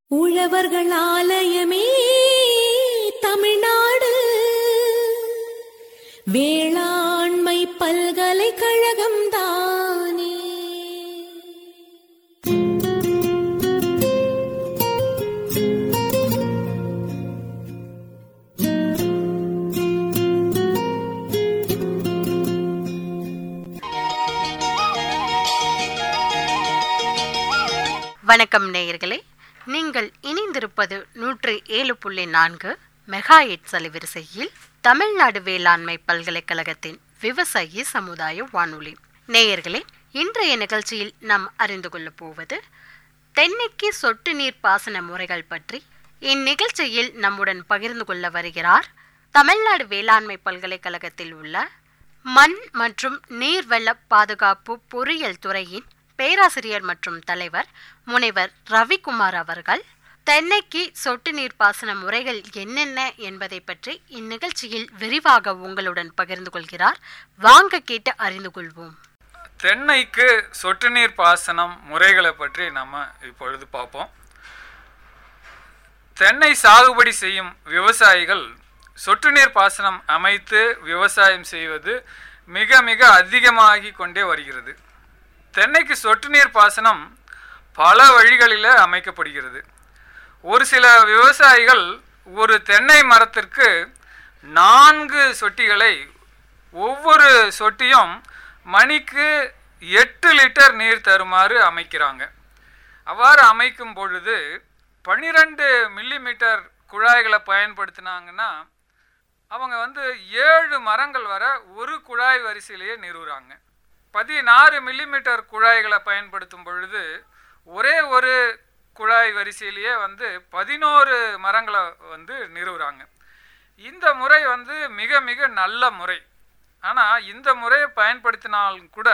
உழவர்கள் ஆலயமே தமிழ்நாடு வேளாண்மை பல்கலைக்கழகம் தானே வணக்கம் நேயர்களே நீங்கள் இணைந்திருப்பது நூற்று ஏழு புள்ளி நான்கு மெகா எட்ஸ் அலைவரிசையில் தமிழ்நாடு வேளாண்மை பல்கலைக்கழகத்தின் விவசாயி சமுதாய வானொலி நேயர்களே இன்றைய நிகழ்ச்சியில் நாம் அறிந்து கொள்ளப் போவது தென்னைக்கு சொட்டு நீர் பாசன முறைகள் பற்றி இந்நிகழ்ச்சியில் நம்முடன் பகிர்ந்து கொள்ள வருகிறார் தமிழ்நாடு வேளாண்மை பல்கலைக்கழகத்தில் உள்ள மண் மற்றும் நீர்வள பாதுகாப்பு பொறியியல் துறையின் பேராசிரியர் மற்றும் தலைவர் முனைவர் ரவிக்குமார் அவர்கள் தென்னைக்கு சொட்டு நீர் பாசன முறைகள் என்னென்ன என்பதை பற்றி இந்நிகழ்ச்சியில் விரிவாக உங்களுடன் பகிர்ந்து கொள்கிறார் வாங்க கேட்டு அறிந்து கொள்வோம் தென்னைக்கு சொட்டு நீர் பாசனம் முறைகளை பற்றி நம்ம இப்பொழுது பார்ப்போம் தென்னை சாகுபடி செய்யும் விவசாயிகள் சொட்டு நீர் பாசனம் அமைத்து விவசாயம் செய்வது மிக மிக அதிகமாகி கொண்டே வருகிறது தென்னைக்கு சொட்டு நீர் பாசனம் பல வழிகளில் அமைக்கப்படுகிறது ஒரு சில விவசாயிகள் ஒரு தென்னை மரத்திற்கு நான்கு சொட்டிகளை ஒவ்வொரு சொட்டியும் மணிக்கு எட்டு லிட்டர் நீர் தருமாறு அமைக்கிறாங்க அவ்வாறு அமைக்கும் பொழுது பன்னிரெண்டு மில்லிமீட்டர் குழாய்களை பயன்படுத்தினாங்கன்னா அவங்க வந்து ஏழு மரங்கள் வர ஒரு குழாய் வரிசையிலேயே நிறுவுறாங்க பதினாறு மில்லிமீட்டர் குழாய்களை பயன்படுத்தும் பொழுது ஒரே ஒரு குழாய் வரிசையிலேயே வந்து பதினோரு மரங்களை வந்து நிறுவுறாங்க இந்த முறை வந்து மிக மிக நல்ல முறை ஆனால் இந்த முறையை பயன்படுத்தினாலும் கூட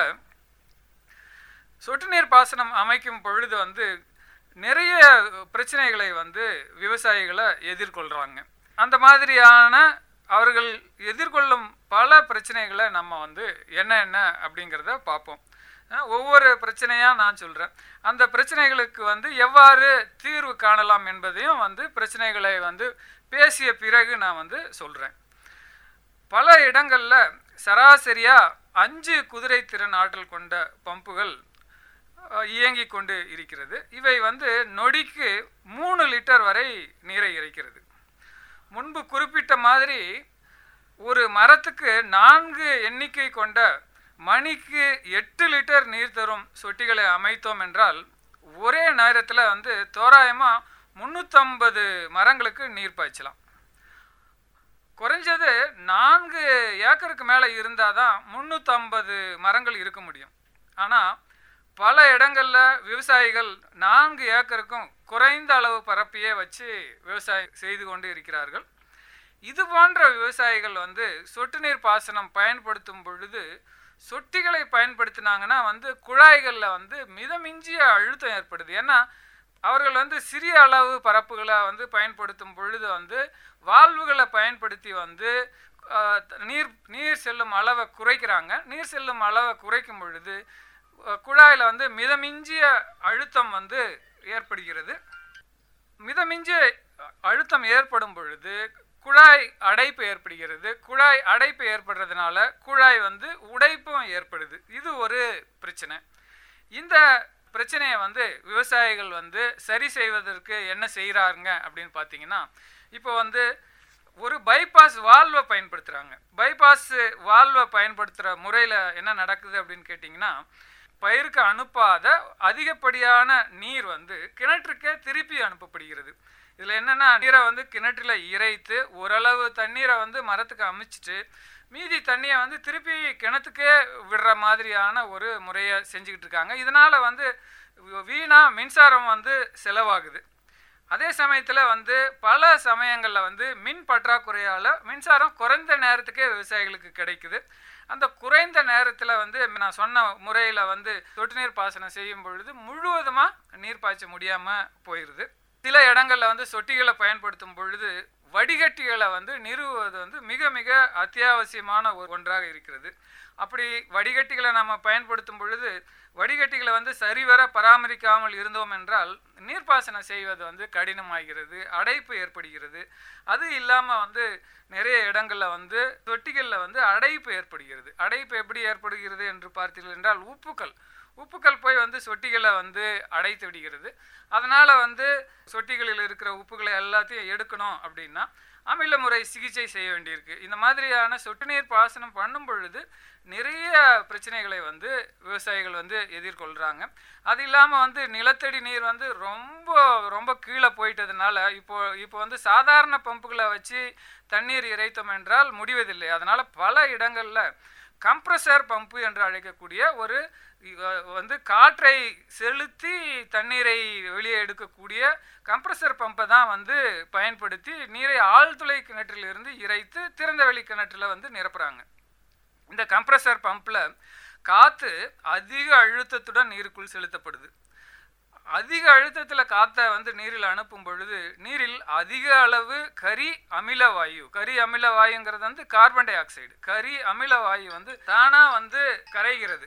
சொட்டு நீர் பாசனம் அமைக்கும் பொழுது வந்து நிறைய பிரச்சனைகளை வந்து விவசாயிகளை எதிர்கொள்கிறாங்க அந்த மாதிரியான அவர்கள் எதிர்கொள்ளும் பல பிரச்சனைகளை நம்ம வந்து என்ன என்ன அப்படிங்கிறத பார்ப்போம் அஹ் ஒவ்வொரு பிரச்சனையாக நான் சொல்கிறேன் அந்த பிரச்சனைகளுக்கு வந்து எவ்வாறு தீர்வு காணலாம் என்பதையும் வந்து பிரச்சனைகளை வந்து பேசிய பிறகு நான் வந்து சொல்கிறேன் பல இடங்களில் சராசரியாக அஞ்சு குதிரை திறன் ஆற்றல் கொண்ட பம்புகள் அஹ், இயங்கிக் கொண்டு இருக்கிறது இவை வந்து நொடிக்கு மூணு லிட்டர் வரை நீரை இறைக்கிறது முன்பு குறிப்பிட்ட மாதிரி ஒரு மரத்துக்கு நான்கு எண்ணிக்கை கொண்ட மணிக்கு எட்டு லிட்டர் நீர் தரும் சொட்டிகளை அமைத்தோம் என்றால் ஒரே நேரத்தில் வந்து தோராயமாக முந்நூற்றம்பது மரங்களுக்கு நீர் பாய்ச்சலாம் குறைஞ்சது நான்கு ஏக்கருக்கு மேலே இருந்தால் தான் முந்நூற்றம்பது மரங்கள் இருக்க முடியும் ஆனால் பல இடங்களில் விவசாயிகள் நான்கு ஏக்கருக்கும் குறைந்த அளவு பரப்பையே வச்சு விவசாயம் செய்து கொண்டு இருக்கிறார்கள் இது போன்ற விவசாயிகள் வந்து சொட்டு நீர் பாசனம் பயன்படுத்தும் பொழுது சொட்டிகளை பயன்படுத்தினாங்கன்னா வந்து குழாய்களில் வந்து மிதமிஞ்சிய அழுத்தம் ஏற்படுது ஏன்னா அவர்கள் வந்து சிறிய அளவு பரப்புகளை வந்து பயன்படுத்தும் பொழுது வந்து வால்வுகளை பயன்படுத்தி வந்து ஆஹ், நீர் நீர் செல்லும் அளவை குறைக்கிறாங்க நீர் செல்லும் அளவை குறைக்கும் பொழுது அஹ், குழாயில் வந்து மிதமிஞ்சிய அழுத்தம் வந்து ஏற்படுகிறது மிதமிஞ்சிய அழுத்தம் ஏற்படும் பொழுது குழாய் அடைப்பு ஏற்படுகிறது குழாய் அடைப்பு ஏற்படுறதுனால குழாய் வந்து உடைப்பும் ஏற்படுது இது ஒரு பிரச்சனை இந்த பிரச்சனையை வந்து விவசாயிகள் வந்து சரி செய்வதற்கு என்ன செய்கிறாங்க அப்படின்னு பார்த்தீங்கன்னா இப்போ வந்து ஒரு பைபாஸ் வால்வை பயன்படுத்துகிறாங்க பைபாஸ் வால்வை பயன்படுத்துகிற முறையில் என்ன நடக்குது அப்படின்னு கேட்டிங்கன்னா பயிருக்கு அனுப்பாத அதிகப்படியான நீர் வந்து கிணற்றுக்கே திருப்பி அனுப்பப்படுகிறது இதில் என்னென்னா நீரை வந்து கிணற்றில் இறைத்து ஓரளவு தண்ணீரை வந்து மரத்துக்கு அமைச்சிட்டு மீதி தண்ணியை வந்து திருப்பி கிணத்துக்கே விடுற மாதிரியான ஒரு முறையை செஞ்சுக்கிட்டு இருக்காங்க இதனால் வந்து வீணாக மின்சாரம் வந்து செலவாகுது அதே சமயத்தில் வந்து பல சமயங்களில் வந்து மின் பற்றாக்குறையால் மின்சாரம் குறைந்த நேரத்துக்கே விவசாயிகளுக்கு கிடைக்குது அந்த குறைந்த நேரத்தில் வந்து நான் சொன்ன முறையில் வந்து சொட்டு நீர் பாசனம் செய்யும் பொழுது முழுவதுமாக நீர் பாய்ச்ச முடியாமல் போயிடுது சில இடங்களில் வந்து சொட்டிகளை பயன்படுத்தும் பொழுது வடிகட்டிகளை வந்து நிறுவுவது வந்து மிக மிக அத்தியாவசியமான ஒரு ஒன்றாக இருக்கிறது அப்படி வடிகட்டிகளை நம்ம பயன்படுத்தும் பொழுது வடிகட்டிகளை வந்து சரிவர பராமரிக்காமல் இருந்தோம் என்றால் நீர்ப்பாசனம் செய்வது வந்து கடினமாகிறது அடைப்பு ஏற்படுகிறது அது இல்லாமல் வந்து நிறைய இடங்களில் வந்து தொட்டிகளில் வந்து அடைப்பு ஏற்படுகிறது அடைப்பு எப்படி ஏற்படுகிறது என்று பார்த்தீர்கள் என்றால் உப்புக்கள் உப்புக்கள் போய் வந்து சொட்டிகளை வந்து அடைத்து விடுகிறது அதனால் வந்து சொட்டிகளில் இருக்கிற உப்புகளை எல்லாத்தையும் எடுக்கணும் அப்படின்னா அமில முறை சிகிச்சை செய்ய வேண்டியிருக்கு இந்த மாதிரியான சொட்டு நீர் பாசனம் பண்ணும் பொழுது நிறைய பிரச்சனைகளை வந்து விவசாயிகள் வந்து எதிர்கொள்கிறாங்க அது இல்லாமல் வந்து நிலத்தடி நீர் வந்து ரொம்ப ரொம்ப கீழே போயிட்டதுனால இப்போ இப்போ வந்து சாதாரண பம்புகளை வச்சு தண்ணீர் இறைத்தோம் என்றால் முடிவதில்லை அதனால் பல இடங்களில் கம்ப்ரஸர் பம்பு என்று அழைக்கக்கூடிய ஒரு இ- வந்து காற்றை செலுத்தி தண்ணீரை வெளியே எடுக்கக்கூடிய கம்ப்ரஸர் பம்பை தான் வந்து பயன்படுத்தி நீரை ஆழ்துளை கிணற்றிலிருந்து இறைத்து திறந்த வெளி கிணற்றில் வந்து நிரப்புறாங்க இந்த கம்ப்ரஸர் பம்பில் காற்று அதிக அழுத்தத்துடன் நீருக்குள் செலுத்தப்படுது அதிக அழுத்தத்தில் காற்றை வந்து நீரில் அனுப்பும் பொழுது நீரில் அதிக அளவு கரி அமில வாயு கரி அமில வாயுங்கிறது வந்து கார்பன் டை ஆக்சைடு கரி அமில வாயு வந்து தானாக வந்து கரைகிறது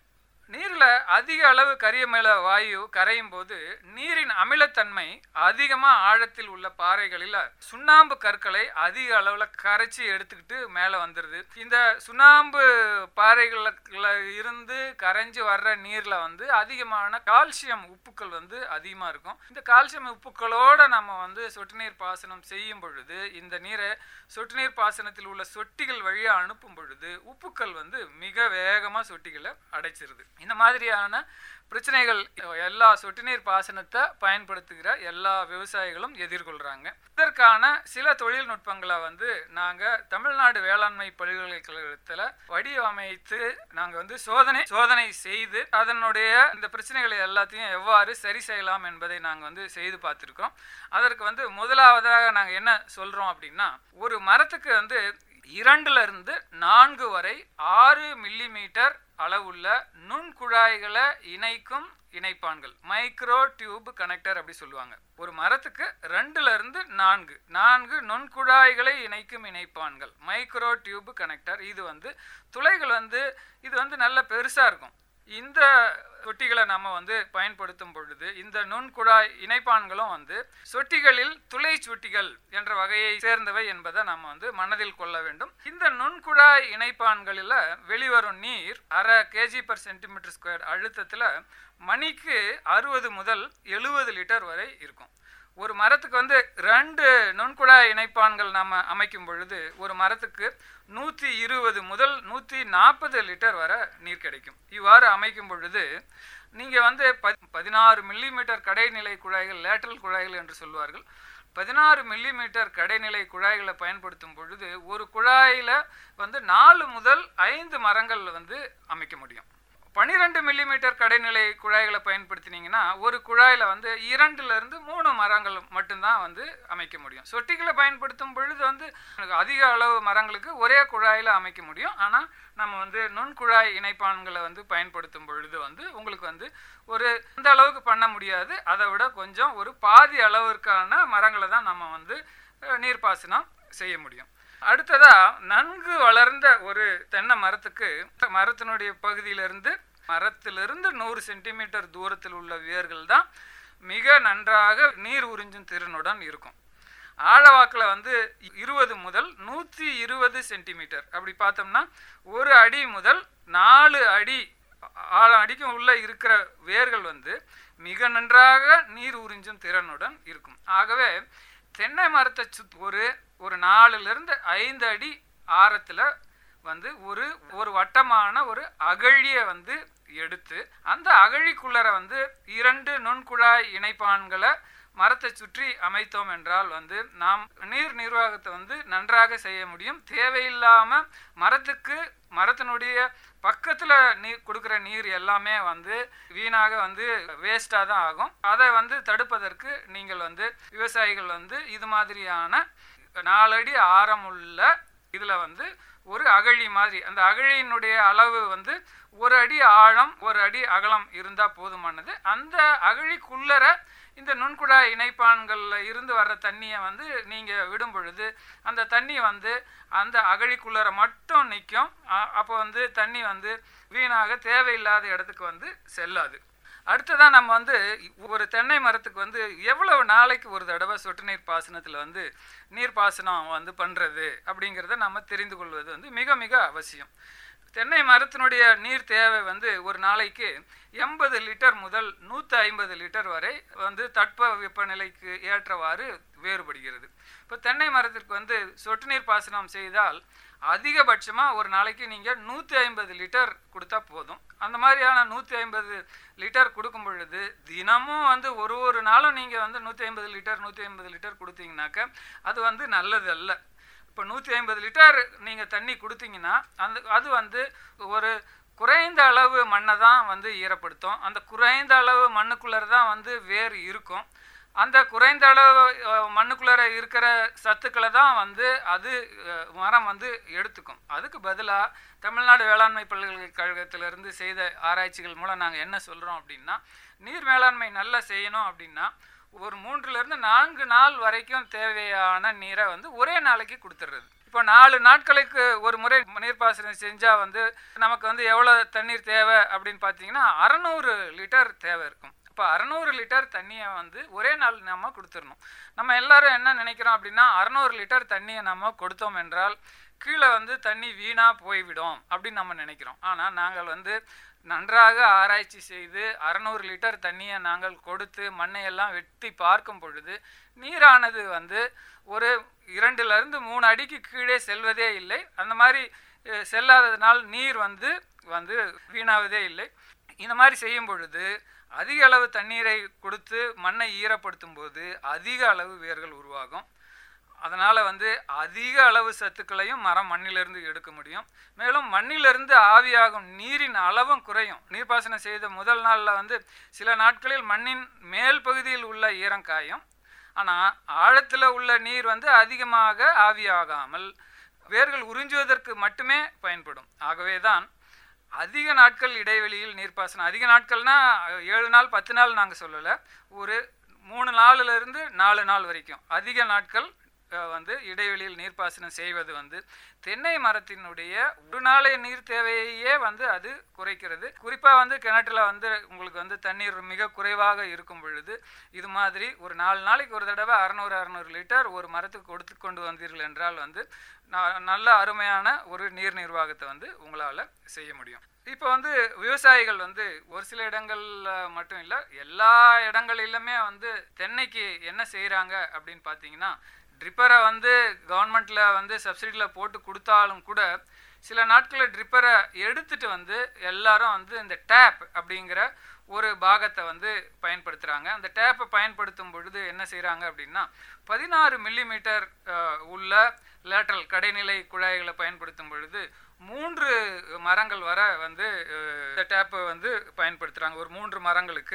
நீரில் அதிக அளவு கரியமில வாயு கரையும் போது நீரின் அமிலத்தன்மை அதிகமாக ஆழத்தில் உள்ள பாறைகளில் சுண்ணாம்பு கற்களை அதிக அளவில் கரைச்சி எடுத்துக்கிட்டு மேலே வந்துடுது இந்த சுண்ணாம்பு பாறைகளில் இருந்து கரைஞ்சு வர்ற நீரில் வந்து அதிகமான கால்சியம் உப்புக்கள் வந்து அதிகமாக இருக்கும் இந்த கால்சியம் உப்புக்களோட நம்ம வந்து சொட்டு நீர் பாசனம் செய்யும் பொழுது இந்த நீரை சொட்டு நீர் பாசனத்தில் உள்ள சொட்டிகள் வழியாக அனுப்பும் பொழுது உப்புக்கள் வந்து மிக வேகமாக சொட்டிகளை அடைச்சிருது இந்த மாதிரியான பிரச்சனைகள் எல்லா சொட்டு நீர் பாசனத்தை பயன்படுத்துகிற எல்லா விவசாயிகளும் எதிர்கொள்கிறாங்க இதற்கான சில தொழில்நுட்பங்களை வந்து நாங்கள் தமிழ்நாடு வேளாண்மை பல்கலைக்கழகத்தில் வடிவமைத்து நாங்கள் வந்து சோதனை சோதனை செய்து அதனுடைய இந்த பிரச்சனைகளை எல்லாத்தையும் எவ்வாறு சரி செய்யலாம் என்பதை நாங்கள் வந்து செய்து பார்த்துருக்கோம் அதற்கு வந்து முதலாவதாக நாங்கள் என்ன சொல்கிறோம் அப்படின்னா ஒரு மரத்துக்கு வந்து இரண்டுல இருந்து நான்கு வரை ஆறு மில்லிமீட்டர் அளவுள்ள நுண்குழாய்களை இணைக்கும் இணைப்பான்கள் மைக்ரோ டியூப் கனெக்டர் அப்படி சொல்லுவாங்க ஒரு மரத்துக்கு ரெண்டுல இருந்து நான்கு நான்கு நுண்குழாய்களை இணைக்கும் இணைப்பான்கள் மைக்ரோ டியூப் கனெக்டர் இது வந்து துளைகள் வந்து இது வந்து நல்ல பெருசா இருக்கும் இந்த சொட்டிகளை நம்ம வந்து பயன்படுத்தும் பொழுது இந்த நுண்குழாய் இணைப்பான்களும் வந்து சொட்டிகளில் துளை சொட்டிகள் என்ற வகையை சேர்ந்தவை என்பதை நம்ம வந்து மனதில் கொள்ள வேண்டும் இந்த நுண்குழாய் இணைப்பான்களில் வெளிவரும் நீர் அரை கேஜி பர் சென்டிமீட்டர் ஸ்கொயர் அழுத்தத்தில் மணிக்கு அறுபது முதல் எழுபது லிட்டர் வரை இருக்கும் ஒரு மரத்துக்கு வந்து ரெண்டு நுண்குழாய் இணைப்பான்கள் நம்ம அமைக்கும் பொழுது ஒரு மரத்துக்கு நூற்றி இருபது முதல் நூற்றி நாற்பது லிட்டர் வரை நீர் கிடைக்கும் இவ்வாறு அமைக்கும் பொழுது நீங்கள் வந்து ப பதினாறு மில்லிமீட்டர் கடைநிலை குழாய்கள் லேட்டரல் குழாய்கள் என்று சொல்வார்கள் பதினாறு மில்லிமீட்டர் கடைநிலை குழாய்களை பயன்படுத்தும் பொழுது ஒரு குழாயில் வந்து நாலு முதல் ஐந்து மரங்கள் வந்து அமைக்க முடியும் பன்னிரெண்டு மில்லிமீட்டர் கடைநிலை குழாய்களை பயன்படுத்தினீங்கன்னா ஒரு குழாயில் வந்து இரண்டுலேருந்து மூணு மரங்கள் மட்டும்தான் வந்து அமைக்க முடியும் சொட்டிகளை பயன்படுத்தும் பொழுது வந்து அதிக அளவு மரங்களுக்கு ஒரே குழாயில் அமைக்க முடியும் ஆனால் நம்ம வந்து நுண்குழாய் இணைப்பான்களை வந்து பயன்படுத்தும் பொழுது வந்து உங்களுக்கு வந்து ஒரு இந்த அளவுக்கு பண்ண முடியாது அதை விட கொஞ்சம் ஒரு பாதி அளவிற்கான மரங்களை தான் நம்ம வந்து அஹ், நீர்ப்பாசனம் செய்ய முடியும் அடுத்ததா நன்கு வளர்ந்த ஒரு தென்னை மரத்துக்கு மரத்தினுடைய பகுதியிலிருந்து மரத்திலிருந்து நூறு சென்டிமீட்டர் தூரத்தில் உள்ள வேர்கள் தான் மிக நன்றாக நீர் உறிஞ்சும் திறனுடன் இருக்கும் ஆழவாக்கில் வந்து இருபது முதல் நூற்றி இருபது சென்டிமீட்டர் அப்படி பார்த்தோம்னா ஒரு அடி முதல் நாலு அடி ஆழம் அடிக்கும் உள்ள இருக்கிற வேர்கள் வந்து மிக நன்றாக நீர் உறிஞ்சும் திறனுடன் இருக்கும் ஆகவே தென்னை மரத்தை சுத் ஒரு ஒரு நாலுலேருந்து ஐந்து அடி ஆரத்தில் வந்து ஒரு ஒரு வட்டமான ஒரு அகழியை வந்து எடுத்து அந்த அகழிக்குள்ளர வந்து இரண்டு நுண்குழாய் இணைப்பான்களை மரத்தை சுற்றி அமைத்தோம் என்றால் வந்து நாம் நீர் நிர்வாகத்தை வந்து நன்றாக செய்ய முடியும் தேவையில்லாமல் மரத்துக்கு மரத்தினுடைய பக்கத்தில் நீர் கொடுக்குற நீர் எல்லாமே வந்து வீணாக வந்து வேஸ்ட்டாக தான் ஆகும் அதை வந்து தடுப்பதற்கு நீங்கள் வந்து விவசாயிகள் வந்து இது மாதிரியான நாலடி ஆரமுள்ள இதில் வந்து ஒரு அகழி மாதிரி அந்த அகழியினுடைய அளவு வந்து ஒரு அடி ஆழம் ஒரு அடி அகலம் இருந்தால் போதுமானது அந்த அகழிக்குள்ளர இந்த நுண்குழாய் இணைப்பான்களில் இருந்து வர்ற தண்ணியை வந்து நீங்கள் விடும் பொழுது அந்த தண்ணி வந்து அந்த அகழிக்குள்ளர மட்டும் நிற்கும் அப்போ வந்து தண்ணி வந்து வீணாக தேவையில்லாத இடத்துக்கு வந்து செல்லாது அடுத்ததான் நம்ம வந்து ஒரு தென்னை மரத்துக்கு வந்து எவ்வளவு நாளைக்கு ஒரு தடவை சொட்டு நீர் பாசனத்தில் வந்து நீர் பாசனம் வந்து பண்ணுறது அப்படிங்கிறத நம்ம தெரிந்து கொள்வது வந்து மிக மிக அவசியம் தென்னை மரத்தினுடைய நீர் தேவை வந்து ஒரு நாளைக்கு எண்பது லிட்டர் முதல் நூற்றி ஐம்பது லிட்டர் வரை வந்து தட்ப வெப்பநிலைக்கு ஏற்றவாறு வேறுபடுகிறது இப்போ தென்னை மரத்திற்கு வந்து சொட்டு நீர் பாசனம் செய்தால் அதிகபட்சமாக ஒரு நாளைக்கு நீங்கள் நூற்றி ஐம்பது லிட்டர் கொடுத்தா போதும் அந்த மாதிரியான நூற்றி ஐம்பது லிட்டர் கொடுக்கும் பொழுது தினமும் வந்து ஒரு ஒரு நாளும் நீங்கள் வந்து நூற்றி ஐம்பது லிட்டர் நூற்றி ஐம்பது லிட்டர் கொடுத்தீங்கனாக்க அது வந்து நல்லது அல்ல இப்போ நூற்றி ஐம்பது லிட்டர் நீங்கள் தண்ணி கொடுத்தீங்கன்னா அந்த அது வந்து ஒரு குறைந்த அளவு மண்ணை தான் வந்து ஈரப்படுத்தும் அந்த குறைந்த அளவு மண்ணுக்குள்ளே தான் வந்து வேர் இருக்கும் அந்த குறைந்த அளவு மண்ணுக்குள்ளே இருக்கிற சத்துக்களை தான் வந்து அது மரம் வந்து எடுத்துக்கும் அதுக்கு பதிலாக தமிழ்நாடு வேளாண்மை பல்கலைக்கழகத்திலிருந்து செய்த ஆராய்ச்சிகள் மூலம் நாங்கள் என்ன சொல்கிறோம் அப்படின்னா நீர் மேலாண்மை நல்லா செய்யணும் அப்படின்னா ஒரு மூன்றுலேருந்து நான்கு நாள் வரைக்கும் தேவையான நீரை வந்து ஒரே நாளைக்கு கொடுத்துட்றது இப்போ நாலு நாட்களுக்கு ஒரு முறை நீர்ப்பாசனம் செஞ்சால் வந்து நமக்கு வந்து எவ்வளோ தண்ணீர் தேவை அப்படின்னு பார்த்தீங்கன்னா அறநூறு லிட்டர் தேவை இருக்கும் இப்போ அறநூறு லிட்டர் தண்ணியை வந்து ஒரே நாள் நம்ம கொடுத்துடணும் நம்ம எல்லாரும் என்ன நினைக்கிறோம் அப்படின்னா அறநூறு லிட்டர் தண்ணியை நம்ம கொடுத்தோம் என்றால் கீழே வந்து தண்ணி வீணாக போய்விடும் அப்படின்னு நம்ம நினைக்கிறோம் ஆனால் நாங்கள் வந்து நன்றாக ஆராய்ச்சி செய்து அறநூறு லிட்டர் தண்ணியை நாங்கள் கொடுத்து மண்ணையெல்லாம் வெட்டி பார்க்கும் பொழுது நீரானது வந்து ஒரு இரண்டுலேருந்து மூணு அடிக்கு கீழே செல்வதே இல்லை அந்த மாதிரி செல்லாததுனால் நீர் வந்து வந்து வீணாவதே இல்லை இந்த மாதிரி செய்யும் பொழுது அதிக அளவு தண்ணீரை கொடுத்து மண்ணை ஈரப்படுத்தும் போது அதிக அளவு வேர்கள் உருவாகும் அதனால் வந்து அதிக அளவு சத்துக்களையும் மரம் மண்ணிலிருந்து எடுக்க முடியும் மேலும் மண்ணிலிருந்து ஆவியாகும் நீரின் அளவும் குறையும் நீர்ப்பாசனம் செய்த முதல் நாளில் வந்து சில நாட்களில் மண்ணின் மேல் பகுதியில் உள்ள ஈரம் காயும் ஆனால் ஆழத்தில் உள்ள நீர் வந்து அதிகமாக ஆவியாகாமல் வேர்கள் உறிஞ்சுவதற்கு மட்டுமே பயன்படும் ஆகவே தான் அதிக நாட்கள் இடைவெளியில் நீர்ப்பாசனம் அதிக நாட்கள்னா ஏழு நாள் பத்து நாள் நாங்கள் சொல்லலை ஒரு மூணு நாளிலிருந்து நாலு நாள் வரைக்கும் அதிக நாட்கள் வந்து இடைவெளியில் நீர்ப்பாசனம் செய்வது வந்து தென்னை மரத்தினுடைய ஒரு நாளைய நீர் தேவையே வந்து அது குறைக்கிறது குறிப்பாக வந்து கிணற்றுல வந்து உங்களுக்கு வந்து தண்ணீர் மிக குறைவாக இருக்கும் பொழுது இது மாதிரி ஒரு நாலு நாளைக்கு ஒரு தடவை அறநூறு அறநூறு லிட்டர் ஒரு மரத்துக்கு கொடுத்து கொண்டு வந்தீர்கள் என்றால் வந்து நல்ல அருமையான ஒரு நீர் நிர்வாகத்தை வந்து உங்களால் செய்ய முடியும் இப்போ வந்து விவசாயிகள் வந்து ஒரு சில இடங்களில் மட்டும் இல்லை எல்லா இடங்களிலுமே வந்து தென்னைக்கு என்ன செய்கிறாங்க அப்படின்னு பார்த்தீங்கன்னா ட்ரிப்பரை வந்து கவர்மெண்ட்டில் வந்து சப்சிடியில் போட்டு கொடுத்தாலும் கூட சில நாட்களில் ட்ரிப்பரை எடுத்துகிட்டு வந்து எல்லாரும் வந்து இந்த டேப் அப்படிங்கிற ஒரு பாகத்தை வந்து பயன்படுத்துகிறாங்க அந்த டேப்பை பயன்படுத்தும் பொழுது என்ன செய்கிறாங்க அப்படின்னா பதினாறு மில்லிமீட்டர் உள்ள லேட்ரல் கடைநிலை குழாய்களை பயன்படுத்தும் பொழுது மூன்று மரங்கள் வர வந்து இந்த டேப்பை வந்து பயன்படுத்துகிறாங்க ஒரு மூன்று மரங்களுக்கு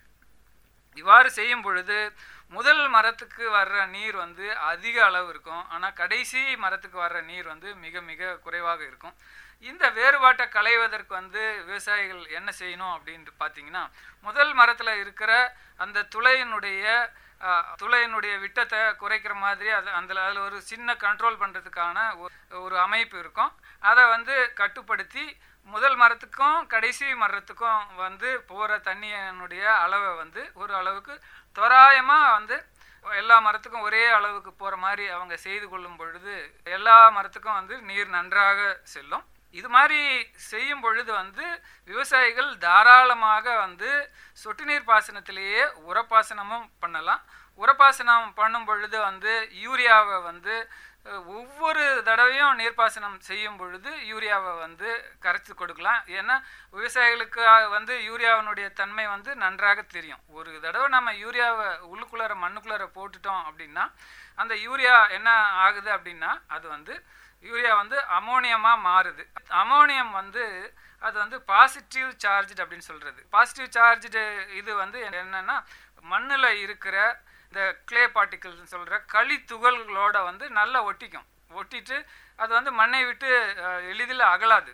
இவ்வாறு செய்யும் பொழுது முதல் மரத்துக்கு வர்ற நீர் வந்து அதிக அளவு இருக்கும் ஆனால் கடைசி மரத்துக்கு வர்ற நீர் வந்து மிக மிக குறைவாக இருக்கும் இந்த வேறுபாட்டை களைவதற்கு வந்து விவசாயிகள் என்ன செய்யணும் அப்படின்ட்டு பார்த்தீங்கன்னா முதல் மரத்தில் இருக்கிற அந்த துளையினுடைய துளையினுடைய விட்டத்தை குறைக்கிற மாதிரி அது அந்த அதில் ஒரு சின்ன கண்ட்ரோல் பண்ணுறதுக்கான ஒரு அமைப்பு இருக்கும் அதை வந்து கட்டுப்படுத்தி முதல் மரத்துக்கும் கடைசி மரத்துக்கும் வந்து போகிற தண்ணியினுடைய அளவை வந்து ஒரு அளவுக்கு தோராயமாக வந்து எல்லா மரத்துக்கும் ஒரே அளவுக்கு போகிற மாதிரி அவங்க செய்து கொள்ளும் பொழுது எல்லா மரத்துக்கும் வந்து நீர் நன்றாக செல்லும் இது மாதிரி செய்யும் பொழுது வந்து விவசாயிகள் தாராளமாக வந்து சொட்டு நீர் பாசனத்திலேயே உரப்பாசனமும் பண்ணலாம் உரப்பாசனம் பண்ணும் பொழுது வந்து யூரியாவை வந்து ஒவ்வொரு தடவையும் நீர்ப்பாசனம் செய்யும் பொழுது யூரியாவை வந்து கரைச்சி கொடுக்கலாம் ஏன்னா விவசாயிகளுக்கு வந்து யூரியாவினுடைய தன்மை வந்து நன்றாக தெரியும் ஒரு தடவை நம்ம யூரியாவை உள்ளுக்குள்ளார மண்ணுக்குள்ளார போட்டுட்டோம் அப்படின்னா அந்த யூரியா என்ன ஆகுது அப்படின்னா அது வந்து யூரியா வந்து அமோனியமாக மாறுது அமோனியம் வந்து அது வந்து பாசிட்டிவ் சார்ஜ் அப்படின்னு சொல்கிறது பாசிட்டிவ் சார்ஜு இது வந்து என்னென்னா மண்ணில் இருக்கிற இந்த கிளே பார்ட்டிகல்ஸ்னு சொல்கிற களி துகள்களோட வந்து நல்லா ஒட்டிக்கும் ஒட்டிட்டு அது வந்து மண்ணை விட்டு எளிதில் அகலாது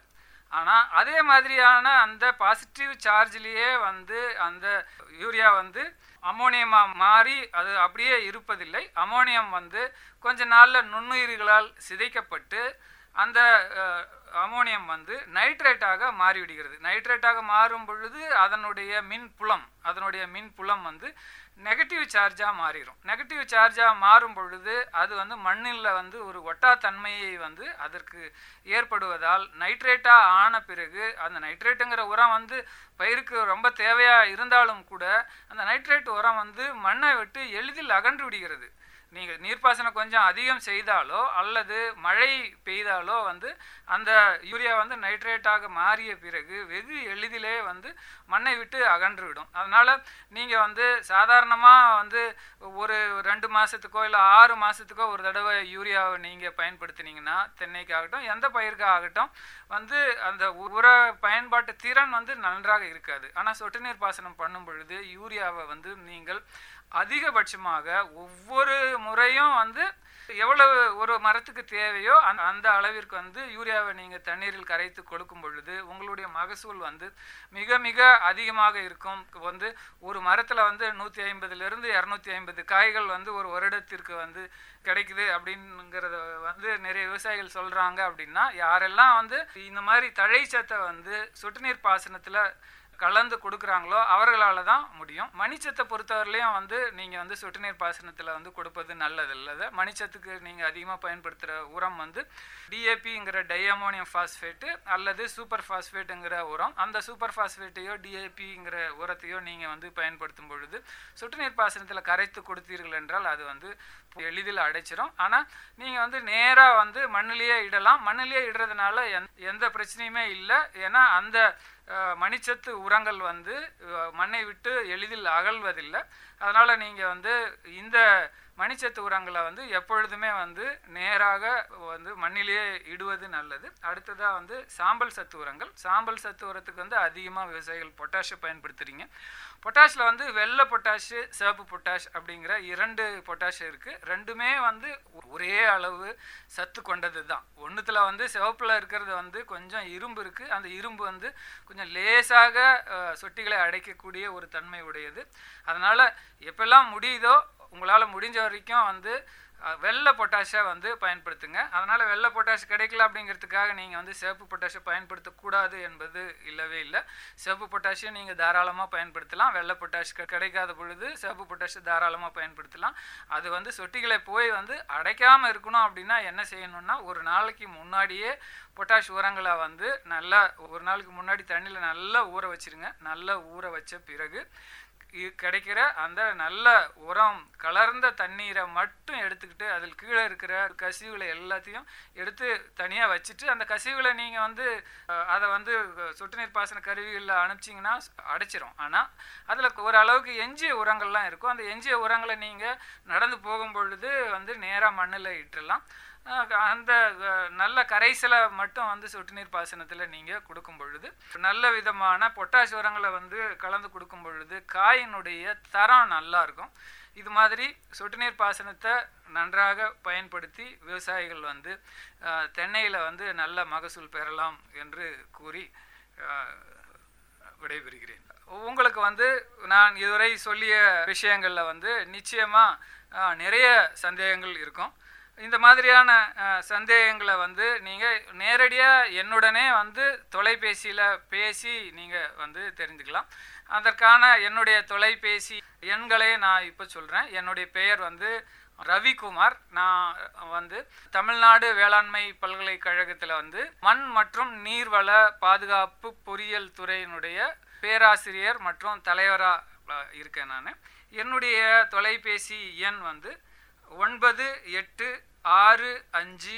ஆனால் அதே மாதிரியான அந்த பாசிட்டிவ் சார்ஜ்லேயே வந்து அந்த யூரியா வந்து அமோனியமாக மாறி அது அப்படியே இருப்பதில்லை அமோனியம் வந்து கொஞ்ச நாளில் நுண்ணுயிர்களால் சிதைக்கப்பட்டு அந்த அஹ், அமோனியம் வந்து நைட்ரேட்டாக மாறிவிடுகிறது நைட்ரேட்டாக மாறும் பொழுது அதனுடைய மின் புலம் அதனுடைய மின் புலம் வந்து நெகட்டிவ் சார்ஜாக மாறிடும் நெகட்டிவ் சார்ஜாக மாறும் பொழுது அது வந்து மண்ணில் வந்து ஒரு ஒட்டாத்தன்மையை வந்து அதற்கு ஏற்படுவதால் நைட்ரேட்டாக ஆன பிறகு அந்த நைட்ரேட்டுங்கிற உரம் வந்து பயிருக்கு ரொம்ப தேவையாக இருந்தாலும் கூட அந்த நைட்ரேட் உரம் வந்து மண்ணை விட்டு எளிதில் அகன்று விடுகிறது நீங்கள் நீர்ப்பாசனம் கொஞ்சம் அதிகம் செய்தாலோ அல்லது மழை பெய்தாலோ வந்து அந்த யூரியா வந்து நைட்ரேட்டாக மாறிய பிறகு வெகு எளிதிலே வந்து மண்ணை விட்டு அகன்று விடும் அதனால் நீங்கள் வந்து சாதாரணமாக வந்து ஒரு ரெண்டு மாதத்துக்கோ இல்லை ஆறு மாதத்துக்கோ ஒரு தடவை யூரியாவை நீங்கள் பயன்படுத்தினீங்கன்னா தென்னைக்கு ஆகட்டும் எந்த பயிருக்கு ஆகட்டும் வந்து அந்த உர பயன்பாட்டு திறன் வந்து நன்றாக இருக்காது ஆனால் சொட்டு நீர் பாசனம் பண்ணும் பொழுது யூரியாவை வந்து நீங்கள் அதிகபட்சமாக ஒவ்வொரு முறையும் வந்து எவ்வளவு ஒரு மரத்துக்கு தேவையோ அந்த அந்த அளவிற்கு வந்து யூரியாவை நீங்கள் தண்ணீரில் கரைத்து கொடுக்கும் பொழுது உங்களுடைய மகசூல் வந்து மிக மிக அதிகமாக இருக்கும் வந்து ஒரு மரத்தில் வந்து நூற்றி ஐம்பதுலேருந்து இரநூத்தி ஐம்பது காய்கள் வந்து ஒரு வருடத்திற்கு வந்து கிடைக்குது அப்படிங்கிறத வந்து நிறைய விவசாயிகள் சொல்கிறாங்க அப்படின்னா யாரெல்லாம் வந்து இந்த மாதிரி தழைச்சத்தை வந்து சொட்டு நீர் பாசனத்தில் கலந்து கொடுக்குறாங்களோ அவர்களால தான் முடியும் மணிச்சத்தை பொறுத்தவரையிலையும் வந்து நீங்கள் வந்து சொட்டு நீர் பாசனத்தில் வந்து கொடுப்பது நல்லது இல்லது மணிச்சத்துக்கு நீங்கள் அதிகமாக பயன்படுத்துகிற உரம் வந்து டிஏபிங்கிற டைஅமோனியம் ஃபாஸ்பேட்டு அல்லது சூப்பர் ஃபாஸ்பேட்டுங்கிற உரம் அந்த சூப்பர் ஃபாஸ்பேட்டையோ டிஏபிங்கிற உரத்தையோ நீங்கள் வந்து பயன்படுத்தும் பொழுது சொட்டு நீர் பாசனத்தில் கரைத்து கொடுத்தீர்கள் என்றால் அது வந்து எளிதில் அடைச்சிரும் ஆனால் நீங்கள் வந்து நேராக வந்து மண்ணிலேயே இடலாம் மண்ணிலேயே இடுறதுனால எந் எந்த பிரச்சனையுமே இல்லை ஏன்னா அந்த அஹ், மணிச்சத்து உரங்கள் வந்து அஹ், மண்ணை விட்டு எளிதில் அகழ்வதில்லை அதனால் நீங்கள் வந்து இந்த மணிச்சத்து உரங்களை வந்து எப்பொழுதுமே வந்து நேராக வந்து மண்ணிலேயே இடுவது நல்லது அடுத்ததாக வந்து சாம்பல் சத்து உரங்கள் சாம்பல் சத்து உரத்துக்கு வந்து அதிகமாக விவசாயிகள் பொட்டாஷை பயன்படுத்துகிறீங்க பொட்டாஷில் வந்து வெள்ளை பொட்டாஷு சிவப்பு பொட்டாஷ் அப்படிங்கிற இரண்டு பொட்டாஷ் இருக்குது ரெண்டுமே வந்து ஒரே அளவு சத்து கொண்டது தான் ஒன்றுத்தில் வந்து சிவப்பில் இருக்கிறது வந்து கொஞ்சம் இரும்பு இருக்குது அந்த இரும்பு வந்து கொஞ்சம் லேசாக அஹ், சொட்டிகளை அடைக்கக்கூடிய ஒரு தன்மை உடையது அதனால் எப்பெல்லாம் முடியுதோ உங்களால் முடிஞ்ச வரைக்கும் வந்து அஹ், வெள்ளை பொட்டாஷை வந்து பயன்படுத்துங்க அதனால் வெள்ளை பொட்டாஷ் கிடைக்கல அப்படிங்கிறதுக்காக நீங்கள் வந்து சிவப்பு பொட்டாஷை பயன்படுத்தக்கூடாது என்பது இல்லவே இல்லை சிவப்பு பொட்டாஷையும் நீங்கள் தாராளமாக பயன்படுத்தலாம் வெள்ளை பொட்டாஷ் கி- கிடைக்காத பொழுது சிவப்பு பொட்டாஷை தாராளமாக பயன்படுத்தலாம் அது வந்து சொட்டிகளை போய் வந்து அடைக்காமல் இருக்கணும் அப்படின்னா என்ன செய்யணும்னா ஒரு நாளைக்கு முன்னாடியே பொட்டாஷ் உரங்களை வந்து நல்லா ஒரு நாளைக்கு முன்னாடி தண்ணியில் நல்லா ஊற வச்சிருங்க நல்லா ஊற வச்ச பிறகு இ- கிடைக்கிற அந்த நல்ல உரம் கலர்ந்த தண்ணீரை மட்டும் எடுத்துக்கிட்டு அதில் கீழே இருக்கிற கசிவுகளை எல்லாத்தையும் எடுத்து தனியாக வச்சுட்டு அந்த கசிவுகளை நீங்கள் வந்து அஹ், அதை வந்து அஹ், சொட்டு நீர் பாசன கருவிகளில் அனுப்பிச்சிங்கன்னா அடைச்சிரும் ஆனால் அதில் ஒரு அளவுக்கு எஞ்சிய உரங்கள்லாம் இருக்கும் அந்த எஞ்சிய உரங்களை நீங்கள் நடந்து போகும் பொழுது வந்து நேராக மண்ணில் இட்டுடலாம் அஹ் அந்த அஹ், நல்ல கரைசலை மட்டும் வந்து சொட்டு நீர் பாசனத்தில் நீங்கள் கொடுக்கும் பொழுது நல்ல விதமான பொட்டாஷ் உரங்களை வந்து கலந்து கொடுக்கும் பொழுது காயினுடைய தரம் நல்லா இருக்கும் இது மாதிரி சொட்டு நீர் பாசனத்தை நன்றாக பயன்படுத்தி விவசாயிகள் வந்து தென்னையில் வந்து நல்ல மகசூல் பெறலாம் என்று கூறி அஹ், விடைபெறுகிறேன் உங்களுக்கு வந்து நான் இதுவரை சொல்லிய விஷயங்களில் வந்து நிச்சயமாக நிறைய சந்தேகங்கள் இருக்கும் இந்த மாதிரியான அஹ், சந்தேகங்களை வந்து நீங்கள் நேரடியாக என்னுடனே வந்து தொலைபேசியில் பேசி நீங்கள் வந்து தெரிஞ்சுக்கலாம் அதற்கான என்னுடைய தொலைபேசி எண்களை நான் இப்போ சொல்கிறேன் என்னுடைய பெயர் வந்து ரவிக்குமார் நான் வந்து தமிழ்நாடு வேளாண்மை பல்கலைக்கழகத்தில் வந்து மண் மற்றும் நீர்வள பாதுகாப்பு பொறியியல் துறையினுடைய பேராசிரியர் மற்றும் தலைவராக இருக்கேன் நான் என்னுடைய தொலைபேசி எண் வந்து ஒன்பது எட்டு ஆறு அஞ்சு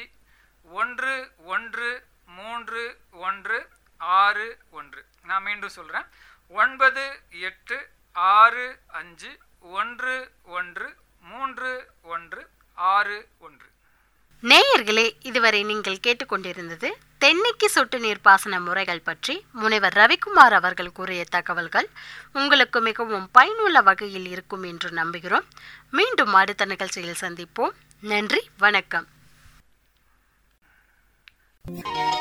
ஒன்று ஒன்று மூன்று ஒன்று ஆறு ஒன்று நான் மீண்டும் சொல்கிறேன் ஒன்பது எட்டு ஆறு அஞ்சு ஒன்று ஒன்று மூன்று ஒன்று ஆறு ஒன்று நேயர்களே இதுவரை நீங்கள் கேட்டுக்கொண்டிருந்தது தென்னைக்கு சொட்டு நீர் பாசன முறைகள் பற்றி முனைவர் ரவிக்குமார் அவர்கள் கூறிய தகவல்கள் உங்களுக்கு மிகவும் பயனுள்ள வகையில் இருக்கும் என்று நம்புகிறோம் மீண்டும் அடுத்த நிகழ்ச்சியில் சந்திப்போம் நன்றி வணக்கம்